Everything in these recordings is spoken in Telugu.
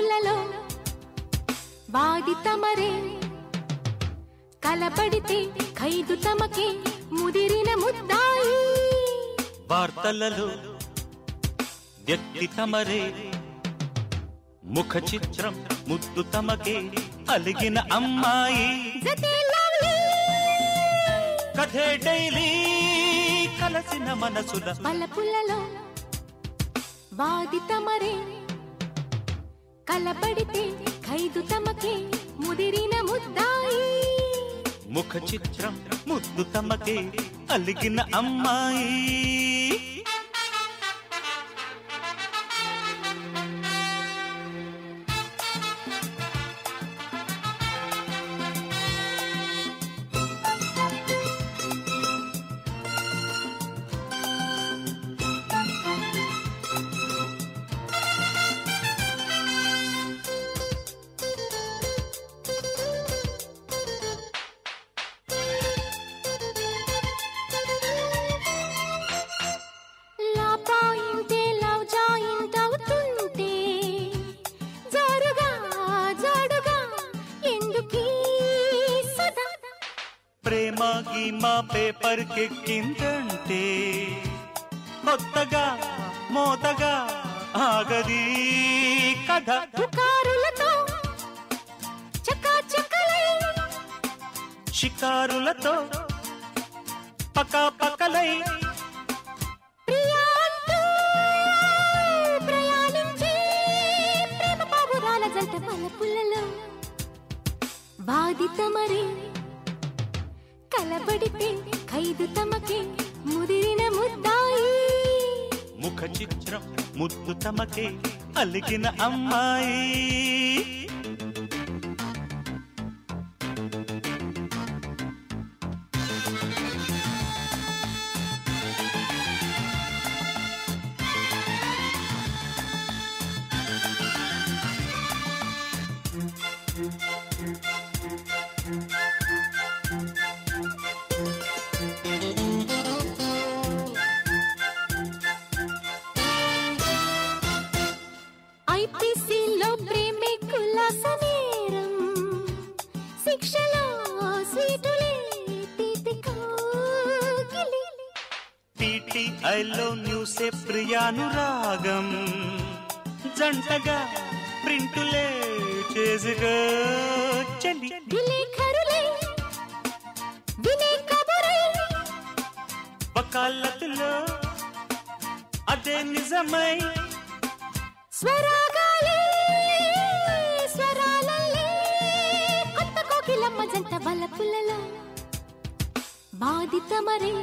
వలపులలో వాది తమరే కలబడితే ఖైదు తమకే ముదిరిన ముద్దాయి వార్తలలో వ్యక్తి తమరే ముఖ చిత్రం ముద్దు తమకే అలిగిన అమ్మాయి జతే లవ్లీ కథే డైలీ కలసిన మనసుల వలపులలో వాది తమరే కలబడితే ఖైదు తమకే ముదిరిన ముద్దాయి ముఖ చిత్రం ముద్దు తమకే అలిగిన అమ్మాయి లా పాయింటే లవ్ జాయింట్ అవుతుంటే జోరుగా జోడుగా ఎందుకీ సదా ప్రేమ గీమా పేపర్ కెక్కిందంటే కొత్తగా మోతగా ఆగది కథ పుకారులతో చకాచకలై షికారులతో పకా పకలై ప్రియా అంటూ ప్రయాణించే ప్రేమ పావురాల జంట వలపులలో వాది తమరే కలబడితే ఖైదు తమకే ముదిరిన ముద్దాయి ముఖ చిత్రం ముద్దు తమకే అలిగిన అమ్మాయి ఐపీసీలో ప్రేమే కులాస నేరం శిక్షలో స్వీటులే తీపి కోకిలి టీటీఐలో న్యూసే ప్రియానురాగం జంటగా ప్రింటులే చేసుగా చలి విలేఖరులే వినే కబురై వకాలతులో అదే నిజమై స్వరాగాలే స్వరాలల్లే కొత్త కోకిలమ్మ జంట బలపులలో బాధిత మరే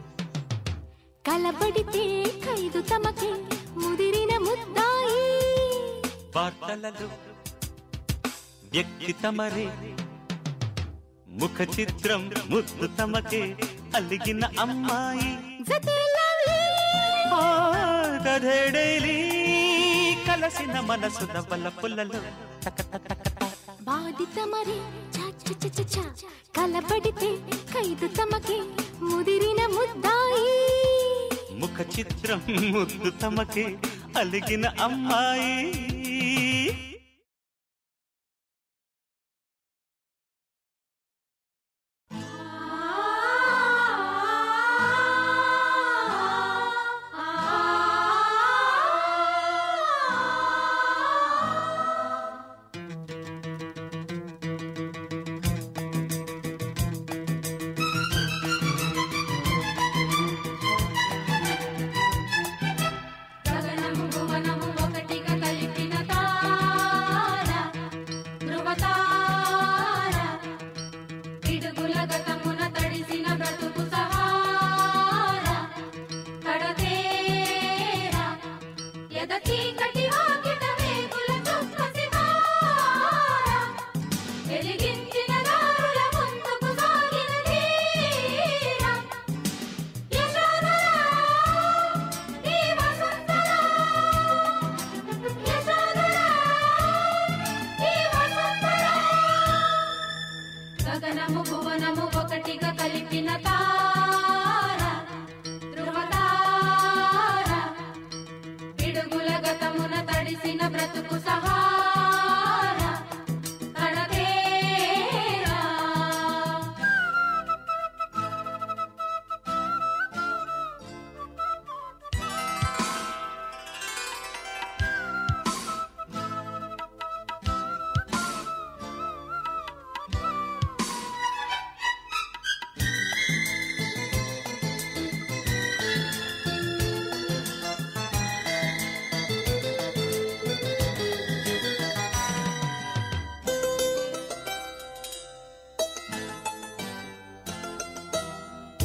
కలబడితే ఖైదు తమకే ముదిరిన ముద్దాయి వార్తలలో వ్యక్తి తమరే ముఖ చిత్రం ముద్దు తమకే అలిగిన అమ్మాయి జతే లవ్లీ ఆ కథే డైలీ కలసిన మనసు దవల పుల్లలో బాధిత మరి చ చ చ చ చ. కలబడితే ఖైదు తమకే ముదిరిన ముద్దాయి ముఖ చిత్రం ముద్దు తమకే అలిగిన అమ్మాయి గగనము భువనము ఒకటిగా కలిపిన తార ధృవతార పిడుగుల గతమున తడిసిన బ్రతుకు సహార కడతేర ఎద చీకటి వాకిట వేగుల చుక్క సితార వెలిగించిన దారుల ముందుకు సాగిన ధీర యశోధరా ఈ వసంతరా యశోధరా ఈ వసంతరా గగనము భువనము ఒకటిగా కలిపిన తార ధృవతార పిడుగుల గతమున తడిసిన బ్రతుకు సహార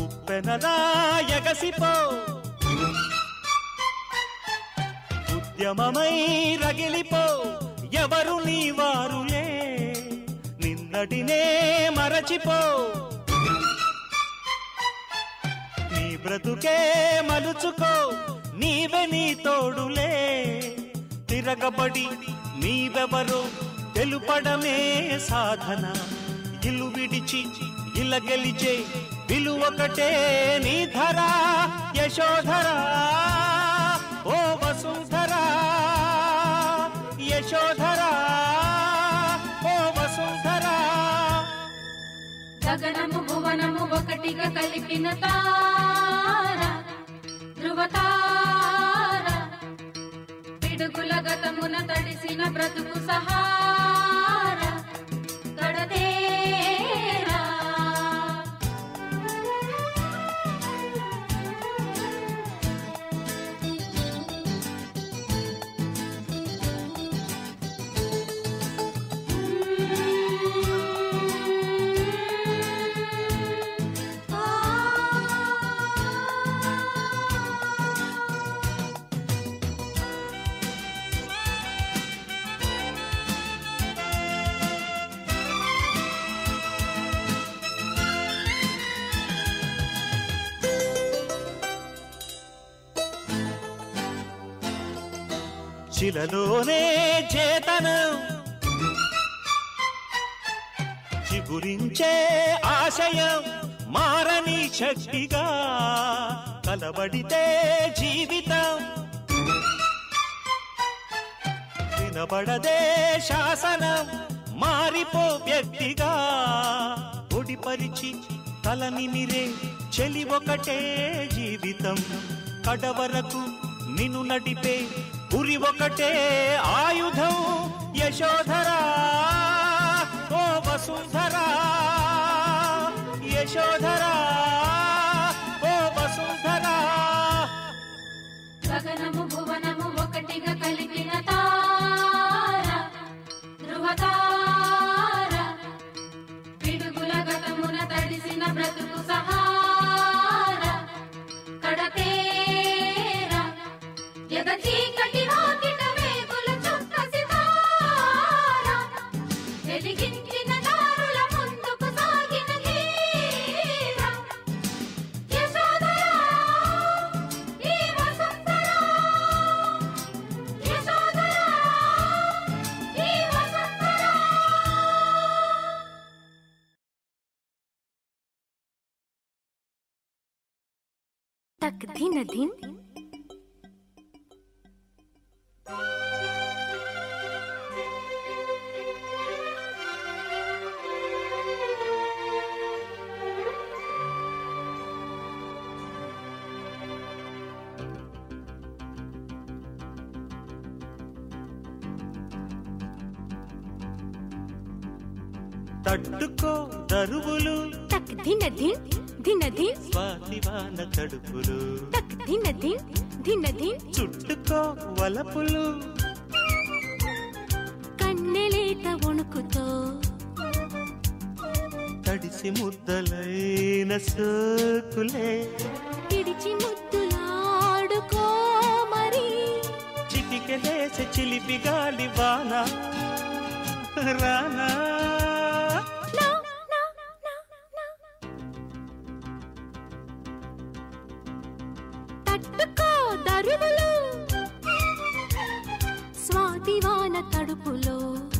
ఉప్పెనలా ఎగసిపో ఉద్యమమై రగిలిపో ఎవరు నీ వారులే నిన్నటినే మరచిపో నీ బ్రతుకే మలుచుకో నీవే నీ తోడులే తిరగబడి నీవెవరో తెలుపడమే సాధన ఇల్లు విడిచి ఇల గెలిచే విలువొకటే నీ ధర యశోధరా ఓ వసుంధరా యశోధరా ఓ వసుంధరా గగనము భువనము ఒకటిగా కలిపిన తార ధృవతార పిడుగుల గతమున తడిసిన బ్రతుకు సహార గడదేరా శిలలోనే చేతనం చిగురించే ఆశయం మారని శక్తిగా కలబడితే జీవితం వినబడదే శాసనం మారిపో వ్యక్తిగా ఒడిపరిచి తలని మిరే చెలి ఒకటే జీవితం కడవరకు నిన్ను నడిపే గురి ఒకటే ఆయుధం యశోధరా ఓ వసుంధరా యశోధరా ఓ వసుంధరా గగనము భువనము ఒకటిగా కలిపిన తార ధృవతార పిడుగుల గతమున తడిసిన బ్రతుకు సహార కడతేర ఎద చీకటి వాకిట వేగుల చుక్క సితార వెలిగించిన దారుల ముందుకు సాగిన ధీర యశోధరా ఈ వసంతరా యశోధరా ఈ వసంతరా తక్ ధిన ధిన్ తట్టుకో దరువులు తక్ ధిన ధిన్ ధిన ధిన్ స్వాతివాన తడుపులు తక్ ధిన ధిన్ ధిన ధిన్ చుట్టుకో వలపులు కన్నెలేత వణుకుతో తడిసి ముద్దలైన సోకులే పిడిచి ముద్దులాడుకో మరి చిటికెలేసి చిలిపి గాలి వాన రానా నా నా నా నా తట్టుకో దరువులు స్వాతివాన తడుపులో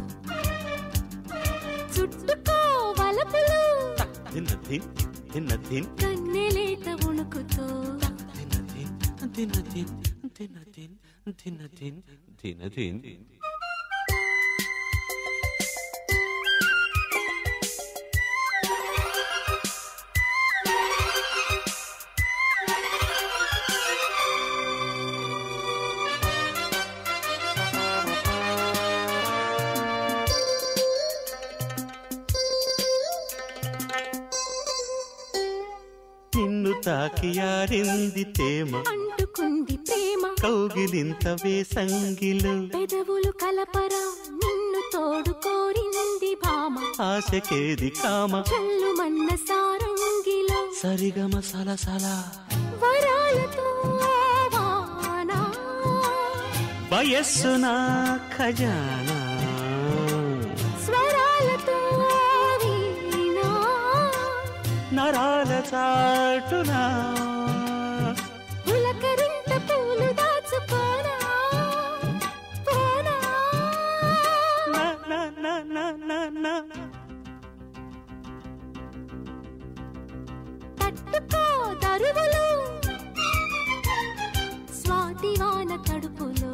చుట్టుకో వలపులు దిన దిన్ దిన దిన్ కన్నెలేత వణుకుతో దిన దిన్ దిన దిన్ దిన దిన్ దిన దిన్ దిన దిన్ నిన్ను తాకి ఆరింది తేమ అంటుకుంది ప్రేమ కౌగిలింత వేసంగిలో పెదవులు కలపరా నిన్ను తోడు కోరింది భామ ఆశకేది కామ చల్లుమన్న సారంగిలో సరిగమ సలసల వరాలతో వానా వయస్సు నా ఖజానా స్వరాలతో వీణా నరాల చాటునా పులకరింత పూలు దాచుకోనా పోనా నా, నా, నా, నా, నా, నా. తట్టుకో దరువులు స్వాతివాన తడుపులో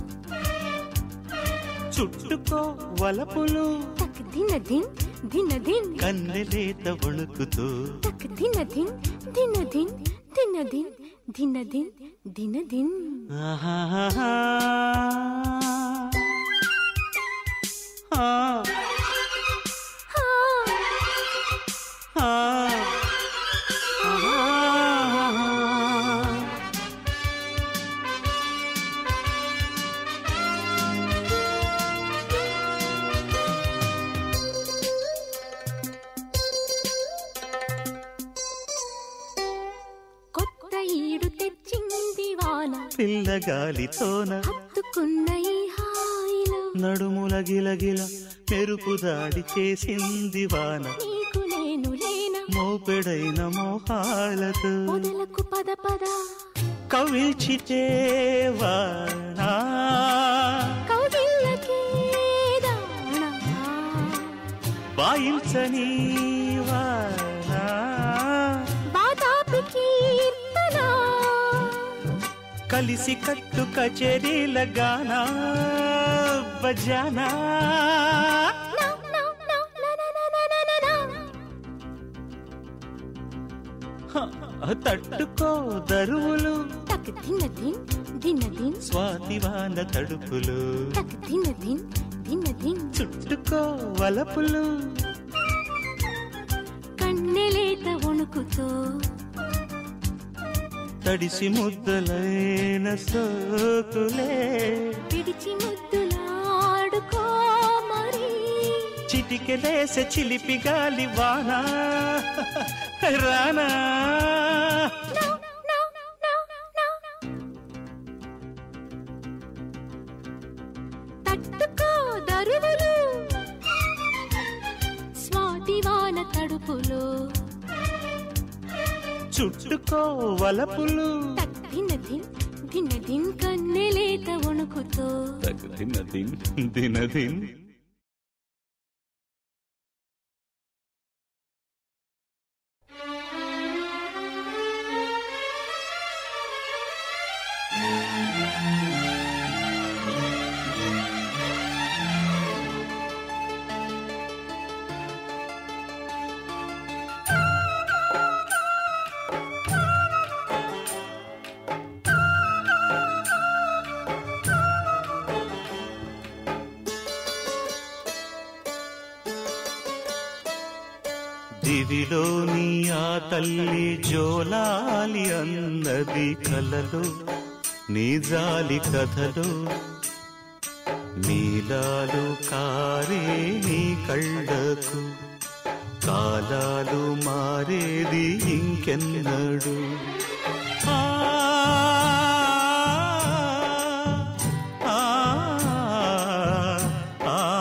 చుట్టుకో వలపులు తక్ దిన దిన్ దిన దిన్ కన్నెలేత వణుకుతూ తక్ దిన దిన్ దిన దిన్ దిన దిన్ దిన దిన్ దిన దిన్ ఆహాహా. ఆ, హా ఆ, ఆహా. కొత్త ఈడు తెచ్చింది వాన పిల్లగాలితోన హత్తుకున్న ఈ హాయిలో నడుముల గిలగిల మెరుపు దాడి చేసింది వాన నీకు నేను లేనా మోపెడైన మోహాలతో మొదలకు పద పద కవిల్చితే వానా కౌగిళ్ళకే దానా వాయించని వానా బాదాపి కీర్తన కలిసి కట్టు కచేరీల గానా బజానా నా, నా, నా, నా, నా, నా, నా, నా, నా, నా. హ, తట్టుకో దరువులు తక్ దిన దిన్ దిన దిన్ స్వాతివాన తడుపులు తక్ దిన దిన్ దిన దిన్ చుట్టుకో వలపులు కన్నెలేత వణుకుతో తడిసి ముద్దలైన సోకులే పిడిచి ముద్దులాడుకో మరి చిటికెలేస చిలిపి గాలి వానా రానా నా, నా, నా, నా. తట్టుకో దరువులు స్వాతివాన తడుపులో చుట్టుకో వలపులు తక్ దిన దిన్ దిన దిన్ కన్నెలేత వణుకుతో దినదిన్ దినదిన్ దివిలోని ఆ తల్లి జోలాలి అన్నది కలలో నిజాలి కథలో నీలాలు కారే నీ కళ్ళకు కాలాలు మారేది ఇంకెన్నడు ఆ, ఆ, ఆ, ఆ.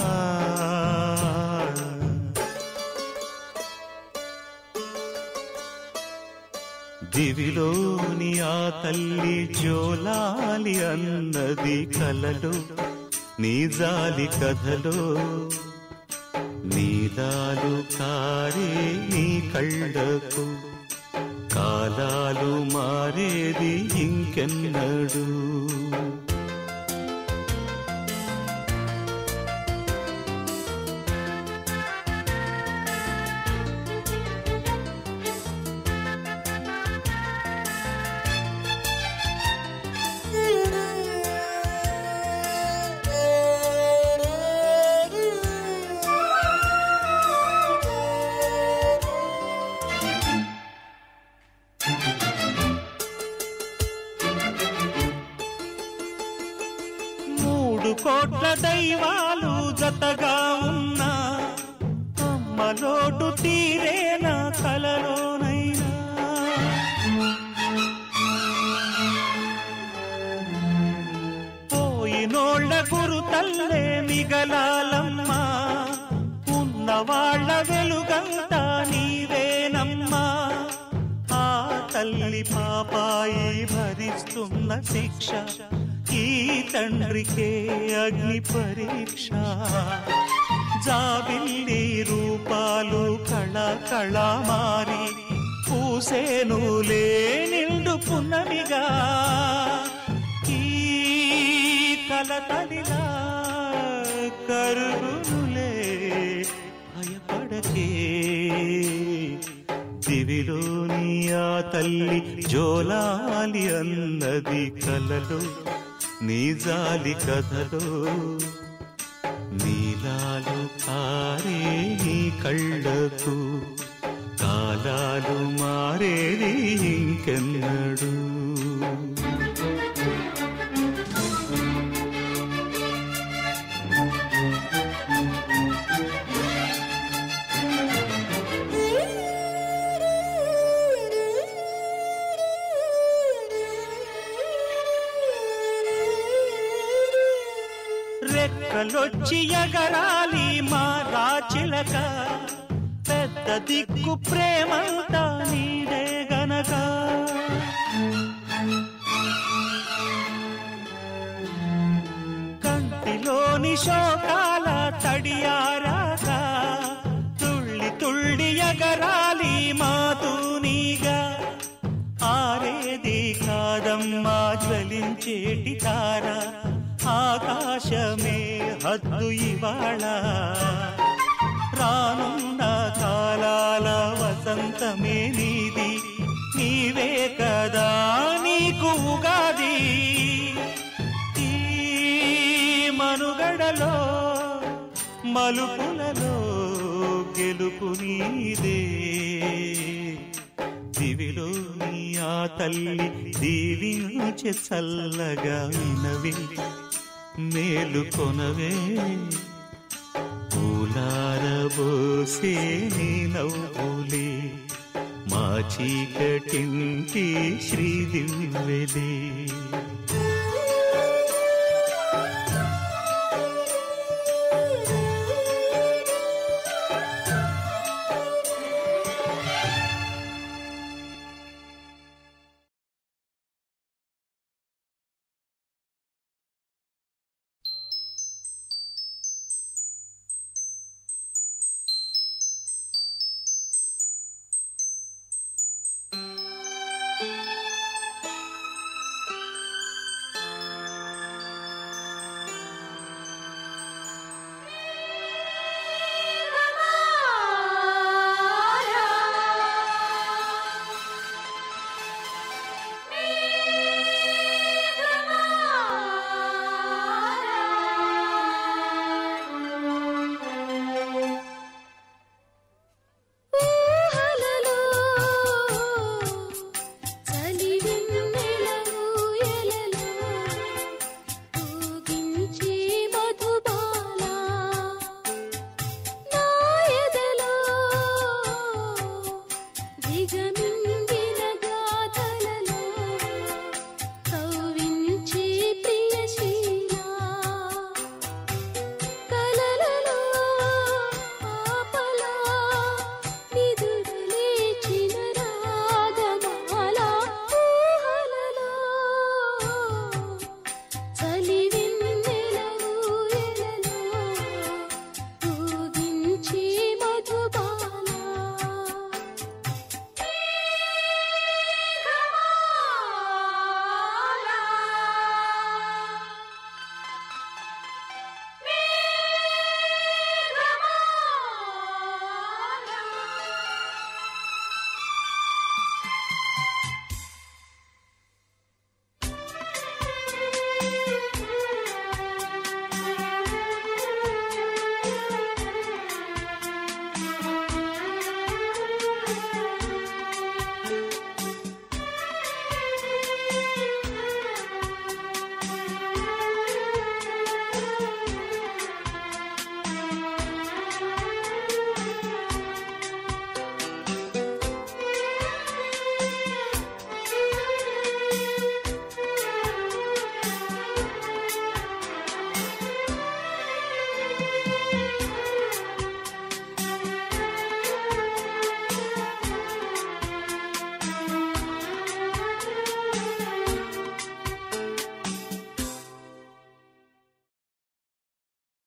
దివిలోని ఆ తల్లి జోలాలి అన్నది కలలో నీజాలి కథలో నీలాలు కారే నీ కళ్ళకు కాలాలు మారేది ఇంకెన్నడు మూడు కోట్ల దైవాలు జతగా ఉన్నా అమ్మలోటు తీరేనా కలలోనైనా తల్లి పాపాయి భరిస్తున్న శిక్ష ఈ తండ్రికే అగ్ని పరీక్ష జాబిల్లి రూపాలు కళ కళ మారి పూసేనులే నిండు పున్నమిగా ఈ కలతలిలా కరుగునులే భయపడకే దివిలోని ఆ తల్లి జోలాలి అన్నది కలలో నీ జాలి కథలో నీలాలు కారే నీ కళ్ళకు కాలాలు మారేది ఇంకెన్నడు రెక్కలొచ్చి ఎగరాలి మా రాచిలక పెద్ద దిక్కు ప్రేమంతా నీడే గనక కంటిలోని శోకాల తడియారాక తుళ్ళి తుళ్ళి ఎగరాలి మాతూనీగా ఆరేది కాదమ్మా జ్వలించేటి తార ఆకాశమే హద్దు ఇవాళ రానున్న కాలాల వసంతమే నీది నీవే కదా నీకు ఉగాది ఈ మనుగడలో మలుపులలో గెలుపు నీదే దివిలో నీ ఆ తల్లి దీవించే చల్లగా వినవి మేలు కొనవే పూలారబోసే నీ నవ్వులే మా చీకటింటి శ్రీదివ్వెలే ఊహలలో చలివెన్నెల ఊయలలో ఊగించే మధుబాల నా ఎదలో దిగమింగే